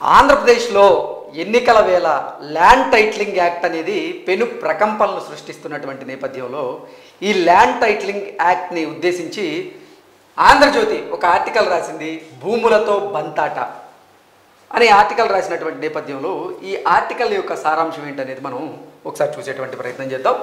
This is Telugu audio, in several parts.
ఆంధ్రప్రదేశ్లో ఎన్నికల వేళ ల్యాండ్ టైటిలింగ్ యాక్ట్ అనేది పెను ప్రకంపనలు సృష్టిస్తున్నటువంటి నేపథ్యంలో ఈ ల్యాండ్ టైటిలింగ్ యాక్ట్ని ఉద్దేశించి ఆంధ్రజ్యోతి ఒక ఆర్టికల్ రాసింది భూములతో బంతాట అనే ఆర్టికల్ రాసినటువంటి నేపథ్యంలో ఈ ఆర్టికల్ యొక్క సారాంశం ఏంటనేది మనం ఒకసారి చూసేటువంటి ప్రయత్నం చేద్దాం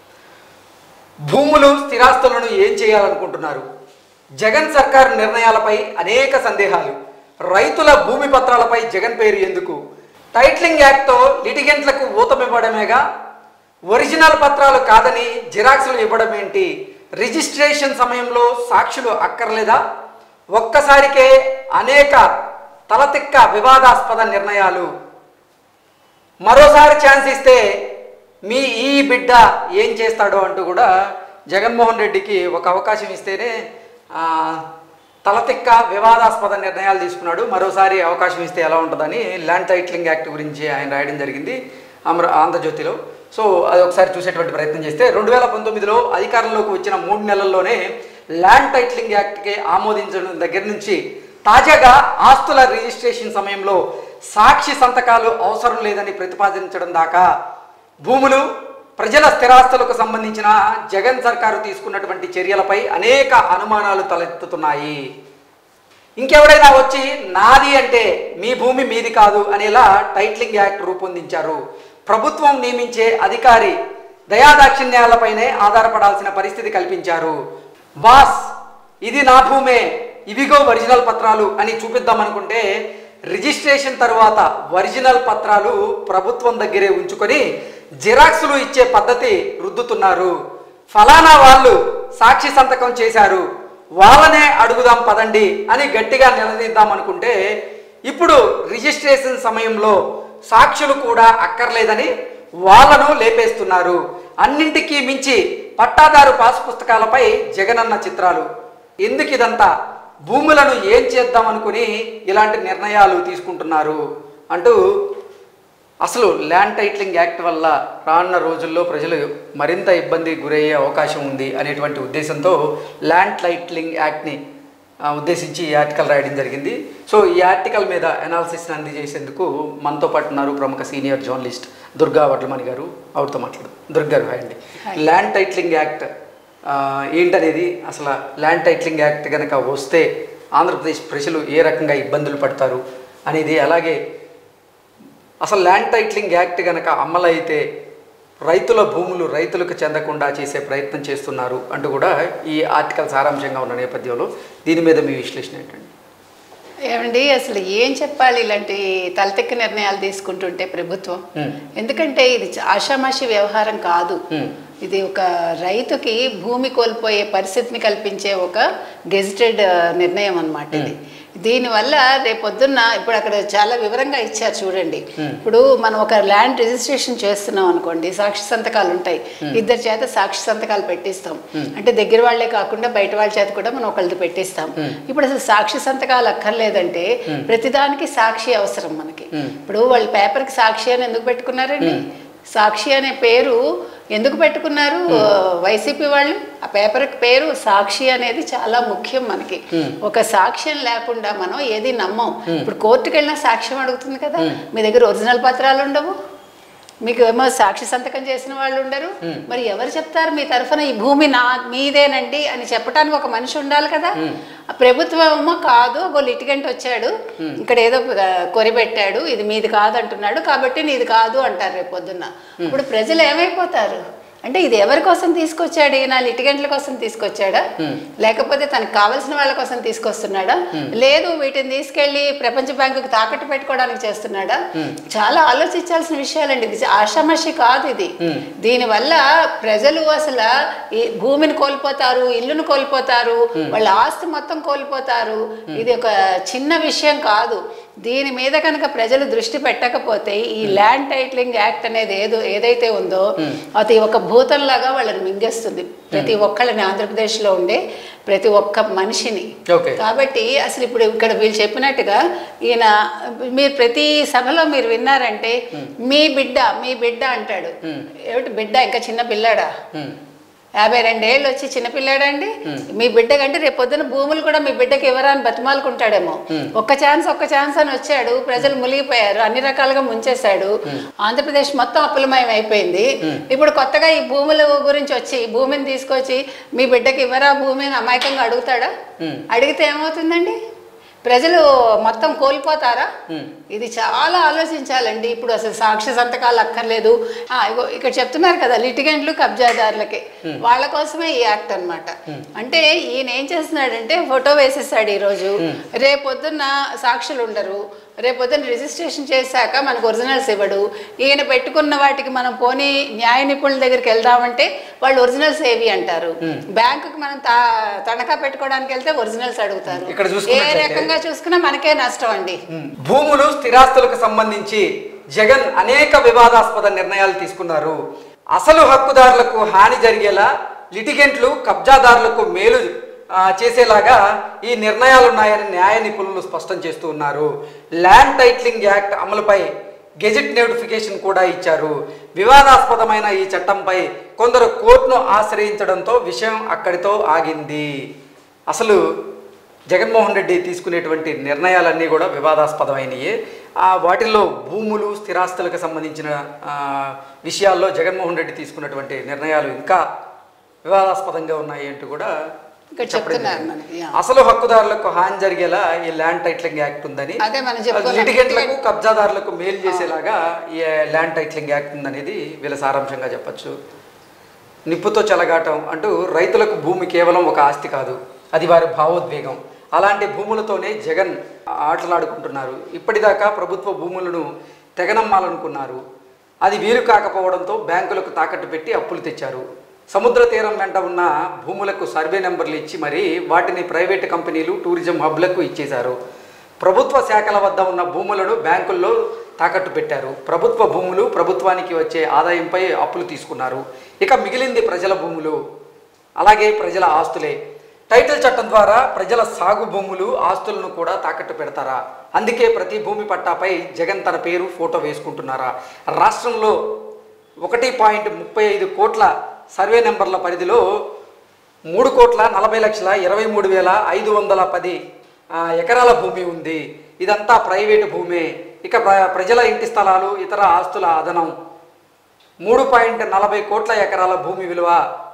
భూములు స్థిరాస్తులను ఏం చేయాలనుకుంటున్నారు జగన్ సర్కారు నిర్ణయాలపై అనేక సందేహాలు రైతుల భూమి పత్రాలపై జగన్ పేరు ఎందుకు టైటిలింగ్ యాక్ట్తో లిటిగెంట్లకు ఊతమివ్వడమేగా ఒరిజినల్ పత్రాలు కాదని జిరాక్స్లు ఇవ్వడం ఏంటి రిజిస్ట్రేషన్ సమయంలో సాక్షులు అక్కర్లేదా ఒక్కసారికే అనేక తలతిక్క వివాదాస్పద నిర్ణయాలు మరోసారి ఛాన్స్ ఇస్తే మీ ఈ బిడ్డ ఏం చేస్తాడో అంటూ కూడా జగన్మోహన్ రెడ్డికి ఒక అవకాశం ఇస్తేనే ఆ, తలతిక్క వివాదాస్పద నిర్ణయాలు తీసుకున్నాడు మరోసారి అవకాశం ఇస్తే ఎలా ఉంటుందని ల్యాండ్ టైటిలింగ్ యాక్ట్ గురించి ఆయన రాయడం జరిగింది అమర ఆంధ్రజ్యోతిలో సో అది ఒకసారి చూసేటువంటి ప్రయత్నం చేస్తే రెండు వేల పంతొమ్మిదిలో అధికారంలోకి వచ్చిన మూడు నెలల్లోనే ల్యాండ్ టైటిలింగ్ యాక్ట్కి ఆమోదించడం దగ్గర నుంచి తాజాగా ఆస్తుల రిజిస్ట్రేషన్ సమయంలో సాక్షి సంతకాలు అవసరం లేదని ప్రతిపాదించడం దాకా భూములు ప్రజల స్థిరాస్తులకు సంబంధించిన జగన్ సర్కారు తీసుకున్నటువంటి చర్యలపై అనేక అనుమానాలు తలెత్తుతున్నాయి ఇంకెవడైనా వచ్చి నాది అంటే మీ భూమి మీది కాదు అనేలా టైటిలింగ్ యాక్ట్ రూపొందించారు ప్రభుత్వం నియమించే అధికారి దయాదాక్షిణ్యాలపైనే ఆధారపడాల్సిన పరిస్థితి కల్పించారు బాస్ ఇది నా భూమే ఇవిగో ఒరిజినల్ పత్రాలు అని చూపిద్దామనుకుంటే రిజిస్ట్రేషన్ తర్వాత ఒరిజినల్ పత్రాలు ప్రభుత్వం దగ్గరే ఉంచుకొని జిరాక్సులు ఇచ్చే పద్ధతి రుద్దుతున్నారు ఫలానా వాళ్ళు సాక్షి సంతకం చేశారు వాళ్ళనే అడుగుదాం పదండి అని గట్టిగా నిలదీద్దాం అనుకుంటే ఇప్పుడు రిజిస్ట్రేషన్ సమయంలో సాక్షులు కూడా అక్కర్లేదని వాళ్ళను లేపేస్తున్నారు అన్నింటికీ మించి పట్టాదారు పాసు పుస్తకాలపై జగనన్న చిత్రాలు ఎందుకు ఇదంతా భూములను ఏం చేద్దాం అనుకుని ఇలాంటి నిర్ణయాలు తీసుకుంటున్నారు అంటూ అసలు ల్యాండ్ టైటిలింగ్ యాక్ట్ వల్ల రానున్న రోజుల్లో ప్రజలు మరింత ఇబ్బంది గురయ్యే అవకాశం ఉంది అనేటువంటి ఉద్దేశంతో ల్యాండ్ టైటిలింగ్ యాక్ట్ని ఆ, ఉద్దేశించి ఈ ఆర్టికల్ రాయడం జరిగింది సో ఈ ఆర్టికల్ మీద అనాలిసిస్ అందజేసేందుకు మనతో పాటు ఉన్నారు ప్రముఖ సీనియర్ జర్నలిస్ట్ దుర్గా వడ్లమణి గారు ఆవిడతో మాట్లాడు దుర్గా గారు హాయ్ అండి ల్యాండ్ టైటిలింగ్ యాక్ట్ ఆ, ఏంటనేది అసలు ల్యాండ్ టైటిలింగ్ యాక్ట్ కనుక వస్తే ఆంధ్రప్రదేశ్ ప్రజలు ఏ రకంగా ఇబ్బందులు పడతారు అనేది అలాగే అసలు ల్యాండ్ టైటిలింగ్ యాక్ట్ కనుక అమలైతే రైతుల భూములు రైతులకు చెందకుండా చేసే ప్రయత్నం చేస్తున్నారు అంటూ కూడా ఈ ఆర్టికల్ సారాంశంగా ఉన్న నేపథ్యంలో దీని మీద మీ విశ్లేషణ ఏంటండి ఏమండి అసలు ఏం చెప్పాలి ఇలాంటి తలతెక్క నిర్ణయాలు తీసుకుంటుంటే ప్రభుత్వం Hmm. ఎందుకంటే ఇది చ- ఆషామాషి వ్యవహారం కాదు Hmm. ఇది ఒక రైతుకి భూమి కోల్పోయే పరిస్థితిని కల్పించే ఒక గెజిటెడ్ నిర్ణయం అన్నమాట ఇది దీనివల్ల రేపొద్దున్న ఇప్పుడు అక్కడ చాలా వివరంగా ఇచ్చారు చూడండి ఇప్పుడు మనం ఒక ల్యాండ్ రిజిస్ట్రేషన్ చేస్తున్నాం అనుకోండి సాక్షి సంతకాలు ఉంటాయి ఇద్దరి చేత సాక్షి సంతకాలు పెట్టిస్తాం అంటే దగ్గర వాళ్ళే కాకుండా బయట వాళ్ళ చేత కూడా మనం ఒకళ్ళది పెట్టిస్తాం ఇప్పుడు అసలు సాక్షి సంతకాలు అక్కర్లేదంటే ప్రతిదానికి సాక్షి అవసరం మనకి ఇప్పుడు వాళ్ళు పేపర్కి సాక్షి అని ఎందుకు పెట్టుకున్నారండి సాక్షి అనే పేరు ఎందుకు పెట్టుకున్నారు వైసీపీ వాళ్ళు ఆ పేపర్ పేరు సాక్షి అనేది చాలా ముఖ్యం మనకి ఒక సాక్ష్యం లేకుండా మనం ఏది నమ్మం ఇప్పుడు కోర్టుకు వెళ్ళినా సాక్ష్యం అడుగుతుంది కదా మీ దగ్గర ఒరిజినల్ పత్రాలు ఉండవు మీకు ఏమో సాక్షి సంతకం చేసిన వాళ్ళు ఉండరు మరి ఎవరు చెప్తారు మీ తరఫున ఈ భూమి నా మీదేనండి అని చెప్పడానికి ఒక మనిషి ఉండాలి కదా ఆ ప్రభుత్వం ఏమో కాదు ఒక లిటిగెంట్ వచ్చాడు ఇక్కడ ఏదో ఆ, కొరి పెట్టాడు ఇది మీది కాదు అంటున్నాడు కాబట్టి నీది కాదు అంటారు రేపు పొద్దున్న ఇప్పుడు ప్రజలు ఏమైపోతారు అంటే ఇది ఎవరి కోసం తీసుకొచ్చాడు ఈయన లిటిగెంట్ల కోసం తీసుకొచ్చాడా లేకపోతే తనకు కావలసిన వాళ్ళ కోసం తీసుకొస్తున్నాడా లేదు వీటిని తీసుకెళ్లి ప్రపంచ బ్యాంకుకి తాకట్టు పెట్టుకోవడానికి చేస్తున్నాడా చాలా ఆలోచించాల్సిన విషయాలండి ఇది ఆషామాషి కాదు ఇది దీనివల్ల ప్రజలు అసలు ఈ భూమిని కోల్పోతారు ఇల్లును కోల్పోతారు వాళ్ళ ఆస్తి మొత్తం కోల్పోతారు ఇది ఒక చిన్న విషయం కాదు దీని మీద కనుక ప్రజలు దృష్టి పెట్టకపోతే ఈ ల్యాండ్ టైటిలింగ్ యాక్ట్ అనేది ఏదో ఏదైతే ఉందో అది ఒక భూతంలాగా వాళ్ళని మింగేస్తుంది ప్రతి ఒక్కళ్ళని ఆంధ్రప్రదేశ్లో ఉండే ప్రతి ఒక్క మనిషిని Okay. కాబట్టి అసలు ఇప్పుడు ఇక్కడ వీళ్ళు చెప్పినట్టుగా ఈయన మీరు ప్రతి సభలో మీరు విన్నారంటే మీ బిడ్డ మీ బిడ్డ అంటాడు ఏమిటి బిడ్డ ఇంకా చిన్న పిల్లాడా యాభై రెండేళ్ళు వచ్చి చిన్నపిల్లాడండి మీ బిడ్డ కంటే రేపు పొద్దున భూములు కూడా మీ బిడ్డకి ఎవరా అని బతిమాలుకుంటాడేమో ఒక్క ఛాన్స్ ఒక్క ఛాన్స్ అని వచ్చాడు ప్రజలు మునిగిపోయారు అన్ని రకాలుగా ముంచేశాడు ఆంధ్రప్రదేశ్ మొత్తం అప్పులమయం అయిపోయింది ఇప్పుడు కొత్తగా ఈ భూముల గురించి వచ్చి భూమిని తీసుకొచ్చి మీ బిడ్డకి ఇవ్వరా భూమి అని అమాయకంగా అడుగుతాడా అడిగితే ఏమవుతుందండి ప్రజలు మొత్తం కోల్పోతారా ఇది చాలా ఆలోచించాలండి ఇప్పుడు అసలు సాక్ష్య సంతకాలు అక్కర్లేదు ఆ, ఇగో ఇక్కడ చెప్తున్నారు కదా లిటిగెంట్లు కబ్జాదారులకి వాళ్ళ కోసమే ఈ యాక్ట్ అన్నమాట అంటే ఈయన ఏం చేస్తున్నాడంటే ఫోటో వేసేస్తాడు ఈరోజు రేపొద్దున్న సాక్షులు ఉండరు రేపొద్దున రిజిస్ట్రేషన్ చేశాక మనకు ఒరిజినల్స్ ఇవ్వడు ఈయన పెట్టుకున్న వాటికి మనం పోనీ న్యాయ నిపుణుల దగ్గరికి వెళ్దామంటే వాళ్ళు ఒరిజినల్స్ ఏవి అంటారు బ్యాంకుకి మనం తా- తనఖా పెట్టుకోవడానికి వెళ్తే ఒరిజినల్స్ అడుగుతారు ఇక్కడ ఏ చూసుకున్నట్లయితే- రకంగా చూసుకున్నా మనకే నష్టం అండి భూములు స్థిరాస్తులకు సంబంధించి జగన్ అనేక వివాదాస్పద నిర్ణయాలు తీసుకున్నారు అసలు హక్కుదారులకు హాని జరిగేలా లిటిగెంట్లు కబ్జాదారులకు మేలు ఆ, చేసేలాగా ఈ నిర్ణయాలు ఉన్నాయని న్యాయ నిపుణులు స్పష్టం చేస్తూ ఉన్నారు ల్యాండ్ టైట్లింగ్ యాక్ట్ అమలుపై గెజిట్ నోటిఫికేషన్ కూడా ఇచ్చారు వివాదాస్పదమైన ఈ చట్టంపై కొందరు కోర్టును ఆశ్రయించడంతో విషయం అక్కడితో ఆగింది అసలు జగన్మోహన్ రెడ్డి తీసుకునేటువంటి నిర్ణయాలన్నీ కూడా వివాదాస్పదమైనవి ఆ వాటిల్లో భూములు స్థిరాస్తులకు సంబంధించిన ఆ, విషయాల్లో జగన్మోహన్ రెడ్డి తీసుకున్నటువంటి నిర్ణయాలు ఇంకా వివాదాస్పదంగా ఉన్నాయి అంటూ కూడా ఇక్కడ చెప్పడం చెప్తున్నారు జరిగింది. మనకి, యా. అసలు హక్కుదారులకు హాని జరిగేలా ఈ ల్యాండ్ టైట్లింగ్ యాక్ట్ ఉందని అదే మనం చెప్పుకున్నాం. లిటిగెంట్లకు కబ్జాదారులకు మేలు చేసేలాగా ఈ ల్యాండ్ టైట్లింగ్ యాక్ట్ ఉందనేది వీళ్ళ సారాంశంగా చెప్పొచ్చు నిప్పుతో చెలగాటం అంటూ రైతులకు భూమి కేవలం ఒక ఆస్తి కాదు అది వారి భావోద్వేగం అలాంటి భూములతోనే జగన్ ఆటలాడుకుంటున్నారు ఇప్పటిదాకా ప్రభుత్వ భూములను తెగనమ్మాలనుకున్నారు అది వీలు కాకపోవడంతో బ్యాంకులకు తాకట్టు పెట్టి అప్పులు తెచ్చారు సముద్ర తీరం వెంట ఉన్న భూములకు సర్వే నెంబర్లు ఇచ్చి మరి వాటిని ప్రైవేటు కంపెనీలు టూరిజం హబ్లకు ఇచ్చేశారు ప్రభుత్వ శాఖల వద్ద ఉన్న భూములను బ్యాంకుల్లో తాకట్టు పెట్టారు ప్రభుత్వ భూములు ప్రభుత్వానికి వచ్చే ఆదాయంపై అప్పులు తీసుకున్నారు ఇక మిగిలింది ప్రజల భూములు అలాగే ప్రజల ఆస్తులే టైటిల్ చట్టం ద్వారా ప్రజల సాగు భూములు ఆస్తులను కూడా తాకట్టు పెడతారా అందుకే ప్రతి భూమి పట్టాపై జగన్ తన పేరు ఫోటో వేసుకుంటున్నారా రాష్ట్రంలో ఒకటి పాయింట్ ముప్పై ఐదు కోట్ల సర్వే నెంబర్ల పరిధిలో మూడు కోట్ల నలభై లక్షల ఇరవై మూడు వేల ఐదు వందల పది ఆ, ఎకరాల భూమి ఉంది ఇదంతా ప్రైవేటు భూమే ఇక ప్ర- ప్రజల ఇంటి స్థలాలు ఇతర ఆస్తుల అదనం మూడు పాయింట్ నలభై కోట్ల ఎకరాల భూమి విలువ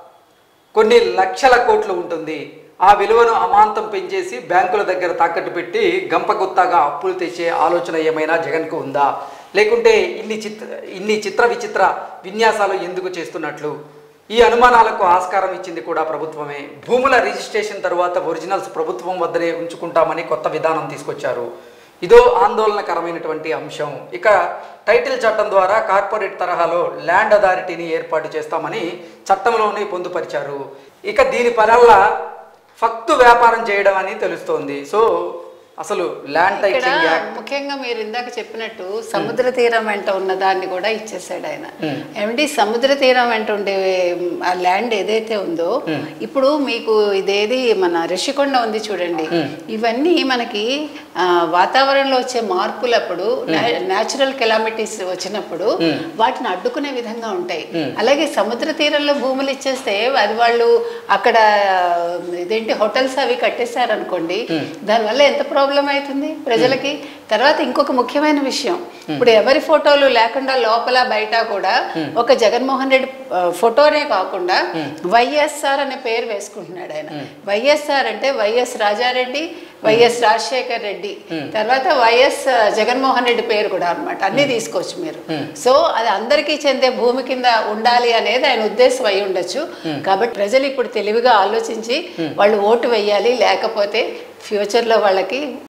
కొన్ని లక్షల కోట్లు ఉంటుంది ఆ విలువను అమాంతం పెంచేసి బ్యాంకుల దగ్గర తాకట్టు పెట్టి గంపగుత్తాగా అప్పులు తెచ్చే ఆలోచన ఏమైనా జగన్కు ఉందా లేకుంటే ఇన్ని చిత్ర ఇన్ని చిత్ర విచిత్ర విన్యాసాలు ఎందుకు చేస్తున్నట్లు ఈ అనుమానాలకు ఆస్కారం ఇచ్చింది కూడా ప్రభుత్వమే భూముల రిజిస్ట్రేషన్ తరువాత ఒరిజినల్స్ ప్రభుత్వం వద్దనే ఉంచుకుంటామని కొత్త విధానం తీసుకొచ్చారు ఇదో ఆందోళనకరమైనటువంటి అంశం ఇక టైటిల్ చట్టం ద్వారా కార్పొరేట్ తరహాలో ల్యాండ్ అథారిటీని ఏర్పాటు చేస్తామని చట్టంలోనే పొందుపరిచారు ఇక దీని పరల్ల ఫక్తు వ్యాపారం చేయడం అని తెలుస్తోంది సో అసలు ల్యాండ్ ఇక్కడ టైటిలింగ్ యాక్ట్ ముఖ్యంగా మీరు ఇందాక చెప్పినట్టు సముద్ర తీరం వెంట ఉన్న దాన్ని కూడా ఇచ్చేసాడు ఆయన ఏమంటే సముద్ర తీరం వెంట ఉండే ఆ ల్యాండ్ ఏదైతే ఉందో ఇప్పుడు మీకు ఇదేది మన రిషికొండ ఉంది చూడండి ఇవన్నీ మనకి ఆ, వాతావరణంలో వచ్చే మార్పులప్పుడు న్యాచురల్ కెలామిటీస్ వచ్చినప్పుడు వాటిని అడ్డుకునే విధంగా ఉంటాయి అలాగే సముద్ర తీరంలో భూములు ఇచ్చేస్తే అది వాళ్ళు అక్కడ ఇదేంటి హోటల్స్ అవి కట్టేశారనుకోండి దానివల్ల ఎంత ప్రాబ్లం అవుతుంది ప్రజలకి తర్వాత ఇంకొక ముఖ్యమైన విషయం ఇప్పుడు ఎవరి ఫోటోలు లేకుండా లోపల బయట కూడా ఒక జగన్మోహన్ రెడ్డి ఆ, ఫోటోనే కాకుండా వైఎస్ఆర్ అనే పేరు వేసుకుంటున్నాడు ఆయన వైఎస్ఆర్ అంటే వైఎస్ రాజారెడ్డి వైఎస్ రాజశేఖర్ రెడ్డి తర్వాత వైఎస్ జగన్మోహన్ రెడ్డి పేరు కూడా అన్నమాట అన్ని తీసుకోవచ్చు మీరు సో అది అందరికీ చెందే భూమి కింద ఉండాలి అనేది ఆయన ఉద్దేశం అయి ఉండొచ్చు కాబట్టి ప్రజలు ఇప్పుడు తెలివిగా ఆలోచించి వాళ్ళు ఓటు వేయాలి లేకపోతే ఫ్యూచర్లో వాళ్ళకి